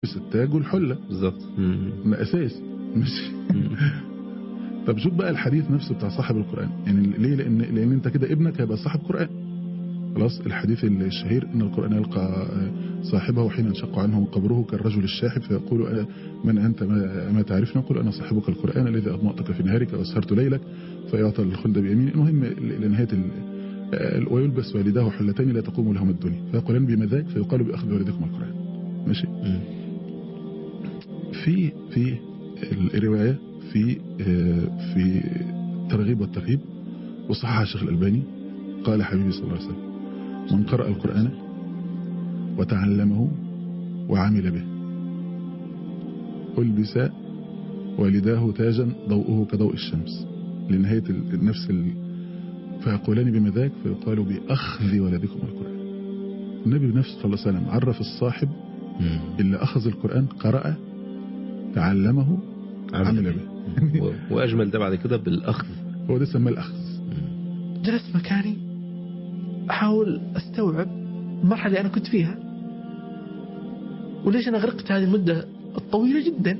التاج والحله بالظبط ده اساس مش طب شوف بقى الحديث نفسه بتاع صاحب القران يعني ليه لان لان انت كده ابنك هيبقى صاحب قران خلاص الحديث الشهير ان القران يلقى صاحبه حين ينشق عنه قبره كالرجل الشاحب فيقول أنا من انت ما, ما تعرفني يقول انا صاحبك القران الذي اضمأتك في نهارك واسهرت ليلك فيعطى الخلد بيمينه المهم لنهايه ويلبس والداه حلتين لا تقوم لهم الدنيا فيقولان بمذاك فيقال باخذ والدكم القران ماشي في في الروايه في في الترغيب والترهيب وصححها الشيخ الالباني قال حبيبي صلى الله عليه وسلم من قرأ القرآن وتعلمه وعمل به ألبس والداه تاجا ضوءه كضوء الشمس لنهاية النفس ال... فيقولان بمذاك فيقال بأخذ ولدكم القرآن النبي بنفسه صلى الله عليه وسلم عرف الصاحب اللي أخذ القرآن قرأ تعلمه عمل به وأجمل ده بعد كده بالأخذ هو ده سماه الأخذ جلست مكاني أحاول أستوعب المرحلة اللي أنا كنت فيها وليش أنا غرقت هذه المدة الطويلة جدا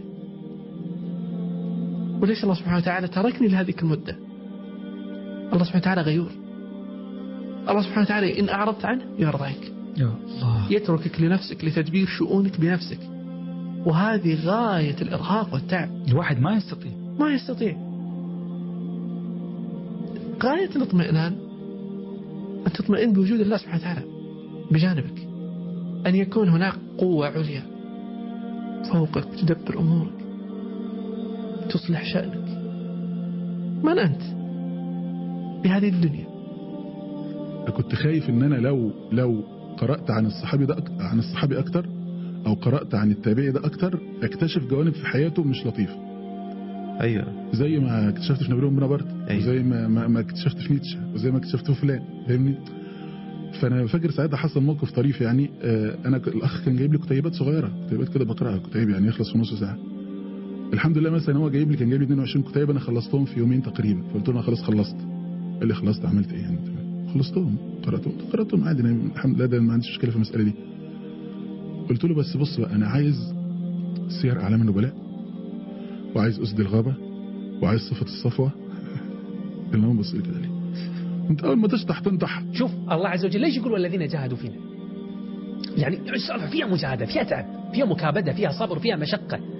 وليش الله سبحانه وتعالى تركني لهذه المدة الله سبحانه وتعالى غيور الله سبحانه وتعالى إن أعرضت عنه يرضى عنك يا الله يتركك لنفسك لتدبير شؤونك بنفسك وهذه غاية الإرهاق والتعب الواحد ما يستطيع ما يستطيع غاية الاطمئنان أن تطمئن بوجود الله سبحانه وتعالى بجانبك أن يكون هناك قوة عليا فوقك تدبر أمورك تصلح شأنك من أنت بهذه الدنيا كنت خايف ان انا لو لو قرأت عن الصحابي ده أكتر عن الصحابي اكتر او قرأت عن التابعي ده اكتر اكتشف جوانب في حياته مش لطيفة ايوه زي ما اكتشفت في نابليون بونابرت أيوة. وزي ما ما, ما اكتشفت في نيتشه وزي ما اكتشفت في فلان فاهمني فانا فاكر ساعتها حصل موقف طريف يعني آه انا ك- الاخ كان جايب لي كتيبات صغيره كتيبات كده بقراها كتيب يعني يخلص في نص ساعه الحمد لله مثلا هو جايب لي كان جايب لي 22 كتيب انا خلصتهم في يومين تقريبا فقلت له انا خلاص خلصت قال لي خلصت عملت ايه يعني خلصتهم قراتهم قراتهم عادي أنا الحمد لله ده ما عنديش مشكله في المساله دي قلت له بس بص بقى انا عايز سير اعلام النبلاء وعايز اسد الغابه وعايز صفه الصفوه اللي هو بص لي كده ليه انت اول ما تشطح تنطح شوف الله عز وجل ليش يقول والذين جاهدوا فينا يعني السالفة فيها مجاهدة فيها تعب فيها مكابدة فيها صبر فيها مشقة